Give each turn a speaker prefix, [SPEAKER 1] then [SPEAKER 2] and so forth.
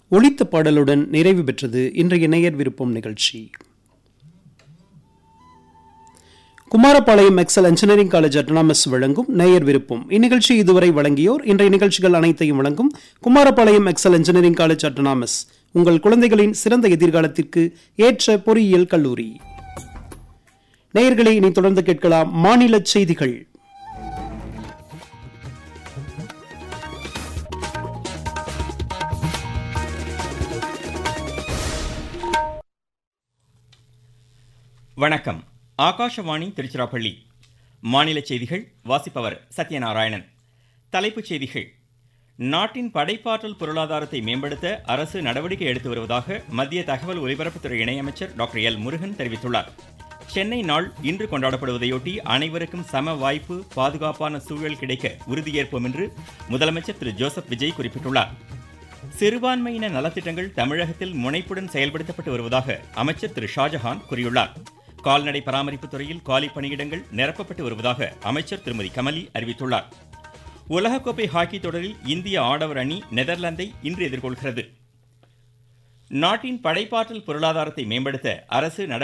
[SPEAKER 1] ஒளித்த பாடலுடன் நிறைவு பெற்றது இன்றைய நேயர் விருப்பம் நிகழ்ச்சி Kumarapalayam Excel engineering college autonomous வழங்கும் நேயர் விருப்பம் இந்நிகழ்ச்சி இதுவரை வழங்கியோர் இன்றைய நிகழ்ச்சிகள் அனைத்தையும் வழங்கும் Kumarapalayam Excel engineering college autonomous உங்கள் குழந்தைகளின் சிறந்த எதிர்காலத்திற்கு ஏற்ற பொறியியல் கல்லூரி நேயர்களை இனி தொடர்ந்து கேட்கலாம் மாநில செய்திகள்
[SPEAKER 2] வணக்கம் ஆகாஷவாணி திருச்சிராப்பள்ளி மாநில செய்திகள் வாசிப்பவர் சத்யநாராயணன் தலைப்புச் செய்திகள் நாட்டின் படைப்பாற்றல் பொருளாதாரத்தை மேம்படுத்த அரசு நடவடிக்கை எடுத்து வருவதாக மத்திய தகவல் ஒலிபரப்புத்துறை இணையமைச்சர் டாக்டர் எல் முருகன் தெரிவித்துள்ளார் சென்னை நாள் இன்று கொண்டாடப்படுவதையொட்டி அனைவருக்கும் சம வாய்ப்பு பாதுகாப்பான சூழல் கிடைக்க உறுதியேற்போம் என்று முதலமைச்சர் திரு ஜோசப் விஜய் குறிப்பிட்டுள்ளார் சிறுபான்மையின நலத்திட்டங்கள் தமிழகத்தில் முனைப்புடன் செயல்படுத்தப்பட்டு வருவதாக அமைச்சர் திரு ஷாஜஹான் கூறியுள்ளார் கால்நடை பராமரிப்பு துறையில் காலி பணியிடங்கள் நிரப்பப்பட்டு வருவதாக அமைச்சர் திருமதி கமலி அறிவித்துள்ளார் உலகக்கோப்பை ஹாக்கி தொடரில் இந்திய ஆடவர் அணி நெதர்லாந்தை இன்று எதிர்கொள்கிறது நாட்டின் படைப்பாற்றல் பொருளாதாரத்தை மேம்படுத்த அரசு